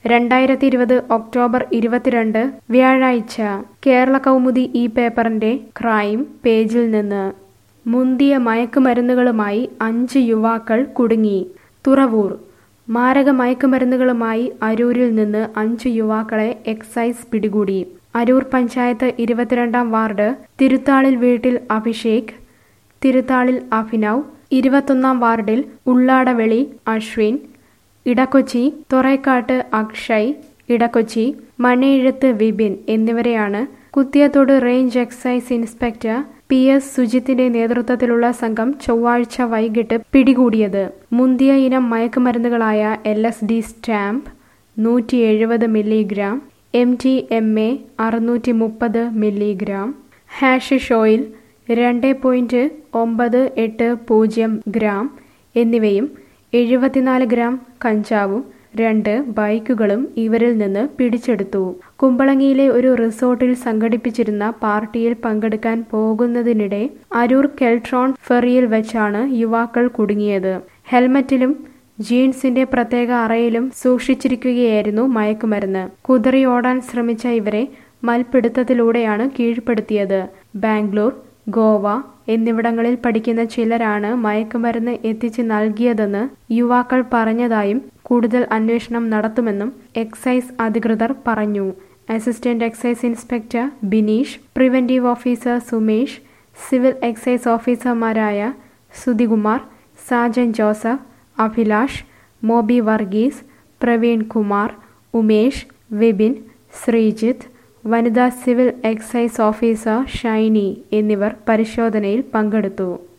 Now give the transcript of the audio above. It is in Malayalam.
രണ്ടായിരത്തി ഇരുപത് ഒക്ടോബർ ഇരുപത്തിരണ്ട് വ്യാഴാഴ്ച കേരള കൗമുദി ഈ പേപ്പറിന്റെ ക്രൈം പേജിൽ നിന്ന് മുന്തിയ മയക്കുമരുന്നുകളുമായി അഞ്ച് യുവാക്കൾ കുടുങ്ങി തുറവൂർ മാരക മയക്കുമരുന്നുകളുമായി അരൂരിൽ നിന്ന് അഞ്ച് യുവാക്കളെ എക്സൈസ് പിടികൂടി അരൂർ പഞ്ചായത്ത് ഇരുപത്തിരണ്ടാം വാർഡ് തിരുത്താളിൽ വീട്ടിൽ അഭിഷേക് തിരുത്താളിൽ അഭിനവ് ഇരുപത്തൊന്നാം വാർഡിൽ ഉള്ളാടവെളി അശ്വിൻ ഇടക്കൊച്ചി തുറൈക്കാട്ട് അക്ഷയ് ഇടക്കൊച്ചി മണിയെഴുത്ത് വിപിൻ എന്നിവരെയാണ് Kuthiyathode range excise inspector P S സുജിത്തിന്റെ നേതൃത്വത്തിലുള്ള സംഘം ചൊവ്വാഴ്ച വൈകിട്ട് പിടികൂടിയത് മുന്തിയ ഇനം മയക്കുമരുന്നുകളായ എൽ എസ് ഡി സ്റ്റാമ്പ് നൂറ്റി എഴുപത് milligram M D M A അറുന്നൂറ്റി മുപ്പത് മില്ലിഗ്രാം ഹാഷിഷ് ഓയിൽ രണ്ട് പോയിന്റ് ഒമ്പത് എട്ട് പൂജ്യം ഗ്രാം എന്നിവയും എഴുപത്തിനാല് ഗ്രാം കഞ്ചാവും രണ്ട് ബൈക്കുകളും ഇവരിൽ നിന്ന് പിടിച്ചെടുത്തു കുമ്പളങ്ങിയിലെ ഒരു റിസോർട്ടിൽ സംഘടിപ്പിച്ചിരുന്ന പാർട്ടിയിൽ പങ്കെടുക്കാൻ പോകുന്നതിനിടെ അരൂർ കെൽട്രോൺ ഫെറിയിൽ വെച്ചാണ് യുവാക്കൾ കുടുങ്ങിയത് ഹെൽമറ്റിലും ജീൻസിന്റെ പ്രത്യേക അറയിലും സൂക്ഷിച്ചിരിക്കുകയായിരുന്നു മയക്കുമരുന്ന് കുതിറി ഓടാൻ ശ്രമിച്ച ഇവരെ മൽപിടുത്തത്തിലൂടെയാണ് കീഴ്പ്പെടുത്തിയത് ബാംഗ്ലൂർ ഗോവ എന്നിവിടങ്ങളിൽ പഠിക്കുന്ന ചിലരാണ് മയക്കുമരുന്ന് എത്തിച്ച് നൽകിയതെന്ന് യുവാക്കൾ പറഞ്ഞതായും കൂടുതൽ അന്വേഷണം നടത്തുമെന്നും എക്സൈസ് അധികൃതർ പറഞ്ഞു assistant excise inspector Bineesh preventive officer Sumesh civil excise ഓഫീസർമാരായ സുധികുമാർ സാജൻ ജോസഫ് അഭിലാഷ് മോബി വർഗീസ് പ്രവീൺ കുമാർ ഉമേഷ് വിപിൻ ശ്രീജിത്ത് വനിതാ സിവിൽ എക്സൈസ് ഓഫീസർ ഷൈനി എന്നിവർ പരിശോധനയിൽ പങ്കെടുത്തു